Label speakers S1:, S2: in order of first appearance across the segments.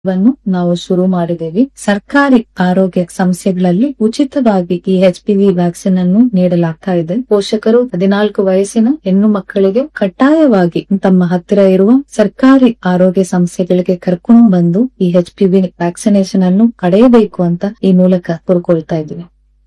S1: ವನ್ನು ನಾವು ಶುರು ಮಾಡಿದ್ದೇವೆ ಸರ್ಕಾರಿ ಆರೋಗ್ಯ ಸಂಸ್ಥೆಗಳಲ್ಲಿ ಉಚಿತವಾಗಿ ಈ ಎಚ್ ಪಿ ವಿ ವ್ಯಾಕ್ಸಿನ್ ಅನ್ನು ನೀಡಲಾಗ್ತಾ ಇದೆ ಪೋಷಕರು ಹದಿನಾಲ್ಕು ವಯಸ್ಸಿನ ಹೆಣ್ಣು ಮಕ್ಕಳಿಗೆ ಕಡ್ಡಾಯವಾಗಿ ತಮ್ಮ ಹತ್ತಿರ ಇರುವ ಸರ್ಕಾರಿ ಆರೋಗ್ಯ ಸಂಸ್ಥೆಗಳಿಗೆ ಕರ್ಕೊಂಡು ಬಂದು ಈ ಎಚ್ ಪಿ ವಿ ವ್ಯಾಕ್ಸಿನೇಷನ್ ಅನ್ನು ಪಡೆಯಬೇಕು ಅಂತ ಈ ಮೂಲಕ ಕೋರ್ಕೊಳ್ತಾ ಇದ್ದೀವಿ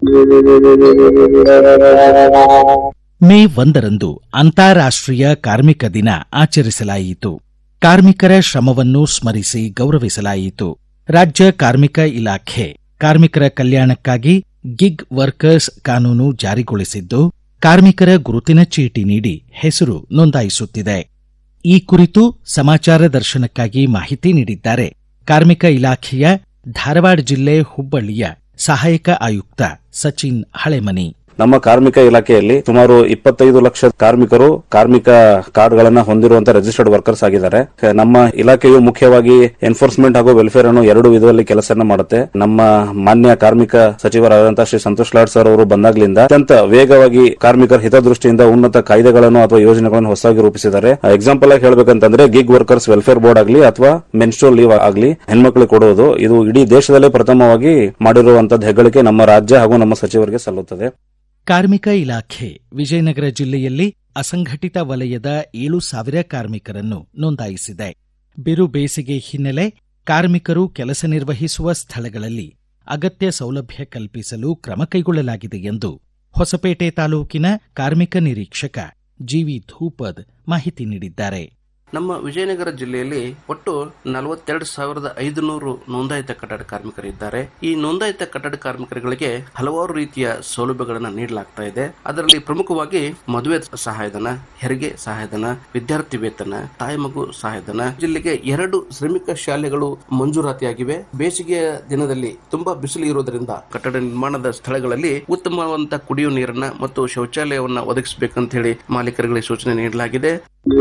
S2: ಮೇ ಒಂದರಂದು ಅಂತಾರಾಷ್ಟ್ರೀಯ ಕಾರ್ಮಿಕ ದಿನ ಆಚರಿಸಲಾಯಿತು ಕಾರ್ಮಿಕರ ಶ್ರಮವನ್ನು ಸ್ಮರಿಸಿ ಗೌರವಿಸಲಾಯಿತು ರಾಜ್ಯ ಕಾರ್ಮಿಕ ಇಲಾಖೆ ಕಾರ್ಮಿಕರ ಕಲ್ಯಾಣಕ್ಕಾಗಿ ಗಿಗ್ ವರ್ಕರ್ಸ್ ಕಾನೂನು ಜಾರಿಗೊಳಿಸಿದ್ದು ಕಾರ್ಮಿಕರ ಗುರುತಿನ ಚೀಟಿ ನೀಡಿ ಹೆಸರು ನೋಂದಾಯಿಸುತ್ತಿದೆ ಈ ಕುರಿತು ಸಮಾಚಾರ ದರ್ಶನಕ್ಕಾಗಿ ಮಾಹಿತಿ ನೀಡಿದ್ದಾರೆ ಕಾರ್ಮಿಕ ಇಲಾಖೆಯ ಧಾರವಾಡ ಜಿಲ್ಲೆ ಹುಬ್ಬಳ್ಳಿಯ ಸಹಾಯಕ ಆಯುಕ್ತ ಸಚಿನ್ ಹಳೆಮನಿ
S3: ನಮ್ಮ ಕಾರ್ಮಿಕ ಇಲಾಖೆಯಲ್ಲಿ ಸುಮಾರು ಇಪ್ಪತ್ತೈದು ಲಕ್ಷ ಕಾರ್ಮಿಕರು ಕಾರ್ಮಿಕ ಕಾರ್ಡ್ಗಳನ್ನ ಹೊಂದಿರುವಂತಹ ರಿಜಿಸ್ಟರ್ಡ್ ವರ್ಕರ್ಸ್ ಆಗಿದ್ದಾರೆ ನಮ್ಮ ಇಲಾಖೆಯು ಮುಖ್ಯವಾಗಿ ಎನ್ಫೋರ್ಸ್ಮೆಂಟ್ ಹಾಗೂ ವೆಲ್ಫೇರ್ ಅನ್ನು ಎರಡು ವಿಧದಲ್ಲಿ ಕೆಲಸನ ಮಾಡುತ್ತೆ ನಮ್ಮ ಮಾನ್ಯ ಕಾರ್ಮಿಕ ಸಚಿವರಾದಂತಹ ಶ್ರೀ ಸಂತೋಷ್ ಲಾಡ್ ಸರ್ ಅವರು ಬಂದಾಗ್ಲಿಂದ ಅತ್ಯಂತ ವೇಗವಾಗಿ ಕಾರ್ಮಿಕರ ಹಿತದೃಷ್ಟಿಯಿಂದ ಉನ್ನತ ಕಾಯ್ದೆಗಳನ್ನು ಅಥವಾ ಯೋಜನೆಗಳನ್ನು ಹೊಸದಾಗಿ ರೂಪಿಸಿದ್ದಾರೆ ಎಕ್ಸಾಂಪಲ್ ಆಗಿ ಹೇಳ್ಬೇಕಂತಂದ್ರೆ ಗಿಗ್ ವರ್ಕರ್ಸ್ ವೆಲ್ಫೇರ್ ಬೋರ್ಡ್ ಆಗಲಿ ಅಥವಾ ಮೆನ್ಸ್ಟ್ರೋಲ್ ಲೀವ್ ಆಗಲಿ ಹೆಣ್ಮಕ್ಳಿಗೆ ಕೊಡುವುದು ಇದು ಇಡೀ ದೇಶದಲ್ಲೇ ಪ್ರಥಮವಾಗಿ ಮಾಡಿರುವಂತದ್ದು ಹೆಗ್ಗಳಿಕೆ ನಮ್ಮ ರಾಜ್ಯ ಹಾಗೂ ನಮ್ಮ ಸಚಿವರಿಗೆ ಸಲ್ಲುತ್ತದೆ
S2: ಕಾರ್ಮಿಕ ಇಲಾಖೆ ವಿಜಯನಗರ ಜಿಲ್ಲೆಯಲ್ಲಿ ಅಸಂಘಟಿತ ವಲಯದ ಏಳು ಸಾವಿರ ಕಾರ್ಮಿಕರನ್ನು ನೋಂದಾಯಿಸಿದೆ ಬಿರು ಬೇಸಿಗೆ ಹಿನ್ನೆಲೆ ಕಾರ್ಮಿಕರು ಕೆಲಸ ನಿರ್ವಹಿಸುವ ಸ್ಥಳಗಳಲ್ಲಿ ಅಗತ್ಯ ಸೌಲಭ್ಯ ಕಲ್ಪಿಸಲು ಕ್ರಮ ಕೈಗೊಳ್ಳಲಾಗಿದೆ ಎಂದು ಹೊಸಪೇಟೆ ತಾಲೂಕಿನ ಕಾರ್ಮಿಕ ನಿರೀಕ್ಷಕ ಜಿವಿ ಧೂಪದ್ ಮಾಹಿತಿ ನೀಡಿದ್ದಾರೆ
S4: ನಮ್ಮ ವಿಜಯನಗರ ಜಿಲ್ಲೆಯಲ್ಲಿ ಒಟ್ಟು ನಲವತ್ತೆರಡು ಸಾವಿರದ ಐದುನೂರು ನೋಂದಾಯಿತ ಕಟ್ಟಡ ಕಾರ್ಮಿಕರಿದ್ದಾರೆ ಈ ನೋಂದಾಯಿತ ಕಟ್ಟಡ ಕಾರ್ಮಿಕರುಗಳಿಗೆ ಹಲವಾರು ರೀತಿಯ ಸೌಲಭ್ಯಗಳನ್ನು ನೀಡಲಾಗ್ತಾ ಇದೆ ಅದರಲ್ಲಿ ಪ್ರಮುಖವಾಗಿ ಮದುವೆ ಸಹಾಯಧನ ಹೆರಿಗೆ ಸಹಾಯಧನ ವಿದ್ಯಾರ್ಥಿ ವೇತನ ತಾಯಿ ಮಗು ಸಹಾಯಧನ ಜಿಲ್ಲೆಗೆ ಎರಡು ಶ್ರಮಿಕ ಶಾಲೆಗಳು ಮಂಜೂರಾತಿಯಾಗಿವೆ ಬೇಸಿಗೆಯ ದಿನದಲ್ಲಿ ತುಂಬಾ ಬಿಸಿಲು ಇರುವುದರಿಂದ ಕಟ್ಟಡ ನಿರ್ಮಾಣದ ಸ್ಥಳಗಳಲ್ಲಿ ಉತ್ತಮವಾದಂತಹ ಕುಡಿಯುವ ನೀರನ್ನ ಮತ್ತು ಶೌಚಾಲಯವನ್ನ ಒದಗಿಸಬೇಕಂತ ಹೇಳಿ ಮಾಲೀಕರುಗಳಿಗೆ ಸೂಚನೆ ನೀಡಲಾಗಿದೆ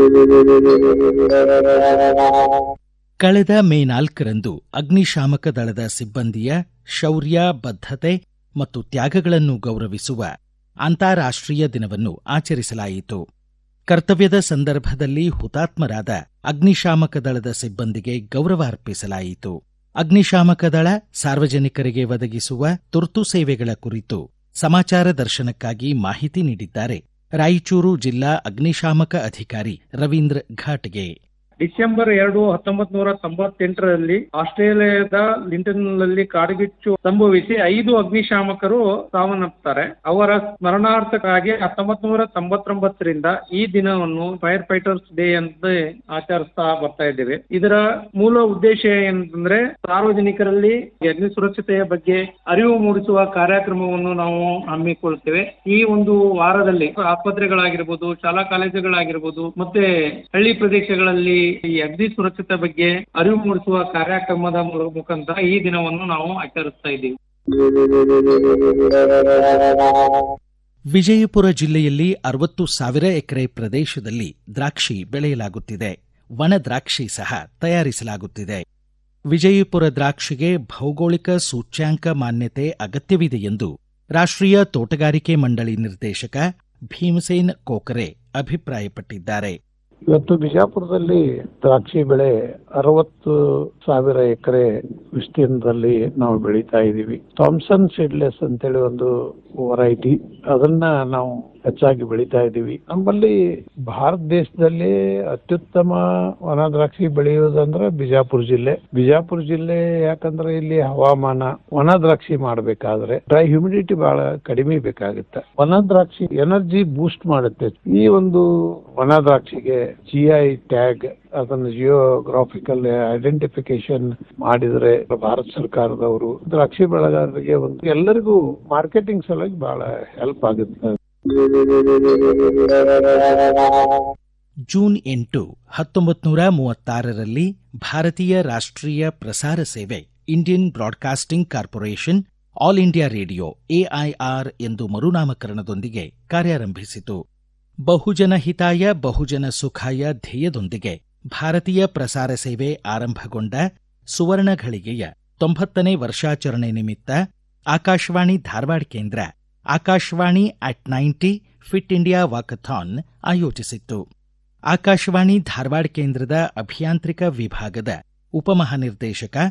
S2: ಕಳೆದ ಮೇ ನಾಲ್ಕರಂದು ಅಗ್ನಿಶಾಮಕ ದಳದ ಸಿಬ್ಬಂದಿಯ ಶೌರ್ಯ ಬದ್ಧತೆ ಮತ್ತು ತ್ಯಾಗಗಳನ್ನು ಗೌರವಿಸುವ ಅಂತಾರಾಷ್ಟ್ರೀಯ ದಿನವನ್ನು ಆಚರಿಸಲಾಯಿತು ಕರ್ತವ್ಯದ ಸಂದರ್ಭದಲ್ಲಿ ಹುತಾತ್ಮರಾದ ಅಗ್ನಿಶಾಮಕ ದಳದ ಸಿಬ್ಬಂದಿಗೆ ಗೌರವ ಅರ್ಪಿಸಲಾಯಿತು ಅಗ್ನಿಶಾಮಕ ದಳ ಸಾರ್ವಜನಿಕರಿಗೆ ಒದಗಿಸುವ ತುರ್ತು ಸೇವೆಗಳ ಕುರಿತು ಸಮಾಚಾರ ದರ್ಶನಕ್ಕಾಗಿ ಮಾಹಿತಿ ನೀಡಿದ್ದಾರೆ ರಾಯಚೂರು ಜಿಲ್ಲಾ ಅಗ್ನಿಶಾಮಕ ಅಧಿಕಾರಿ ರವೀಂದ್ರ ಘಾಟ್ಗೆ
S5: ಡಿಸೆಂಬರ್ ಎರಡು ಹತ್ತೊಂಬತ್ ನೂರ ತೊಂಬತ್ತೆಂಟರಲ್ಲಿ ಆಸ್ಟ್ರೇಲಿಯಾದ ಲಿಂಟನ್ನಲ್ಲಿ ಕಾಡ್ಗಿಚ್ಚು ಸಂಭವಿಸಿ ಐದು ಅಗ್ನಿಶಾಮಕರು ಸಾವನ್ನಪ್ಪುತ್ತಾರೆ ಅವರ ಸ್ಮರಣಾರ್ಥಕ್ಕಾಗಿ ಹತ್ತೊಂಬತ್ ನೂರ ತೊಂಬತ್ತೊಂಬತ್ತರಿಂದ ಈ ದಿನವನ್ನು ಫೈರ್ ಫೈಟರ್ಸ್ ಡೇ ಅಂತ ಆಚರಿಸ್ತಾ ಬರ್ತಾ ಇದ್ದೇವೆ ಇದರ ಮೂಲ ಉದ್ದೇಶ ಏನಂತಂದ್ರೆ ಸಾರ್ವಜನಿಕರಲ್ಲಿ ಅಗ್ನಿ ಸುರಕ್ಷತೆಯ ಬಗ್ಗೆ ಅರಿವು ಮೂಡಿಸುವ ಕಾರ್ಯಕ್ರಮವನ್ನು ನಾವು ಹಮ್ಮಿಕೊಳ್ತೇವೆ ಈ ಒಂದು ವಾರದಲ್ಲಿ ಆಸ್ಪತ್ರೆಗಳಾಗಿರ್ಬೋದು ಶಾಲಾ ಕಾಲೇಜುಗಳಾಗಿರ್ಬೋದು ಮತ್ತೆ ಹಳ್ಳಿ ಪ್ರದೇಶಗಳಲ್ಲಿ ಈ ಅಗ್ನಿ ಸುರಕ್ಷತೆ ಬಗ್ಗೆ ಅರಿವು ಮೂಡಿಸುವ ಕಾರ್ಯಕ್ರಮದ ಮು- ಮುಖಾಂತರ ಈ ದಿನವನ್ನು ನಾವು ಆಚರಿಸ್ತಾ ಇದ್ದೀವಿ
S2: ವಿಜಯಪುರ ಜಿಲ್ಲೆಯಲ್ಲಿ ಅರವತ್ತು ಸಾವಿರ ಎಕರೆ ಪ್ರದೇಶದಲ್ಲಿ ದ್ರಾಕ್ಷಿ ಬೆಳೆಯಲಾಗುತ್ತಿದೆ ವನ ದ್ರಾಕ್ಷಿ ಸಹ ತಯಾರಿಸಲಾಗುತ್ತಿದೆ ವಿಜಯಪುರ ದ್ರಾಕ್ಷಿಗೆ ಭೌಗೋಳಿಕ ಸೂಚ್ಯಾಂಕ ಮಾನ್ಯತೆ ಅಗತ್ಯವಿದೆ ಎಂದು ರಾಷ್ಟ್ರೀಯ ತೋಟಗಾರಿಕೆ ಮಂಡಳಿ ನಿರ್ದೇಶಕ ಭೀಮಸೇನ್ ಕೋಕರೆ ಅಭಿಪ್ರಾಯಪಟ್ಟಿದ್ದಾರೆ
S6: ಇವತ್ತು ಬಿಜಾಪುರದಲ್ಲಿ ದ್ರಾಕ್ಷಿ ಬೆಳೆ ಅರವತ್ತು ಸಾವಿರ ಎಕರೆ ವಿಸ್ತೀರ್ಣದಲ್ಲಿ ನಾವು ಬೆಳೀತಾ ಇದ್ದೀವಿ ಥಾಮ್ಸನ್ ಸೀಡ್ಲೆಸ್ ಅಂತೇಳಿ ಒಂದು ವೆರೈಟಿ ಅದನ್ನ ನಾವು ಹೆಚ್ಚಾಗಿ ಬೆಳೀತಾ ಇದ್ದೀವಿ ನಮ್ಮಲ್ಲಿ ಭಾರತ ದೇಶದಲ್ಲಿ ಅತ್ಯುತ್ತಮ ವನ ದ್ರಾಕ್ಷಿ ಬೆಳೆಯುವುದಂದ್ರೆ ಬಿಜಾಪುರ ಜಿಲ್ಲೆ ಬಿಜಾಪುರ ಜಿಲ್ಲೆ ಯಾಕಂದ್ರೆ ಇಲ್ಲಿ ಹವಾಮಾನ ವನ ದ್ರಾಕ್ಷಿ ಮಾಡಬೇಕಾದ್ರೆ ಡ್ರೈ ಹ್ಯೂಮಿಡಿಟಿ ಬಹಳ ಕಡಿಮೆ ಬೇಕಾಗುತ್ತೆ ವನ ದ್ರಾಕ್ಷಿ ಎನರ್ಜಿ ಬೂಸ್ಟ್ ಮಾಡುತ್ತೆ ಈ ಒಂದು ವನ ದ್ರಾಕ್ಷಿಗೆ ಜಿ ಐ ಟ್ಯಾಗ್ ಅದನ್ನು ಜಿಯೋಗ್ರಾಫಿಕಲ್ ಐಡೆಂಟಿಫಿಕೇಶನ್ ಮಾಡಿದ್ರೆ ಭಾರತ ಸರ್ಕಾರದವರು ದ್ರಾಕ್ಷಿ ಬೆಳೆಗಾರರಿಗೆ ಒಂದು ಎಲ್ಲರಿಗೂ ಮಾರ್ಕೆಟಿಂಗ್ ಸಲುವಾಗಿ ಬಹಳ ಹೆಲ್ಪ್ ಆಗುತ್ತೆ
S2: ಜೂನ್ ಎಂಟು ಹತ್ತೊಂಬತ್ತು ನೂರ ಮೂವತ್ತಾರರಲ್ಲಿ ಭಾರತೀಯ ರಾಷ್ಟ್ರೀಯ ಪ್ರಸಾರ ಸೇವೆ Indian Broadcasting Corporation All India Radio AIR ಎಂದು ಮರುನಾಮಕರಣದೊಂದಿಗೆ ಕಾರ್ಯಾರಂಭಿಸಿತು ಬಹುಜನ ಹಿತಾಯ ಬಹುಜನ ಸುಖಾಯ ಧ್ಯೇಯದೊಂದಿಗೆ ಭಾರತೀಯ ಪ್ರಸಾರ ಸೇವೆ ಆರಂಭಗೊಂಡ ಸುವರ್ಣ ಘಳಿಗೆಯ ತೊಂಬತ್ತನೇ ವರ್ಷಾಚರಣೆ ನಿಮಿತ್ತ ಆಕಾಶವಾಣಿ ಧಾರವಾಡ ಕೇಂದ್ರ Akashvani at ninety fit India walkathon ಆಯೋಜಿಸಿತ್ತು ಆಕಾಶವಾಣಿ ಧಾರವಾಡ ಕೇಂದ್ರದ ಅಭಿಯಾಂತ್ರಿಕ ವಿಭಾಗದ ಉಪಮಹಾನಿರ್ದೇಶಕ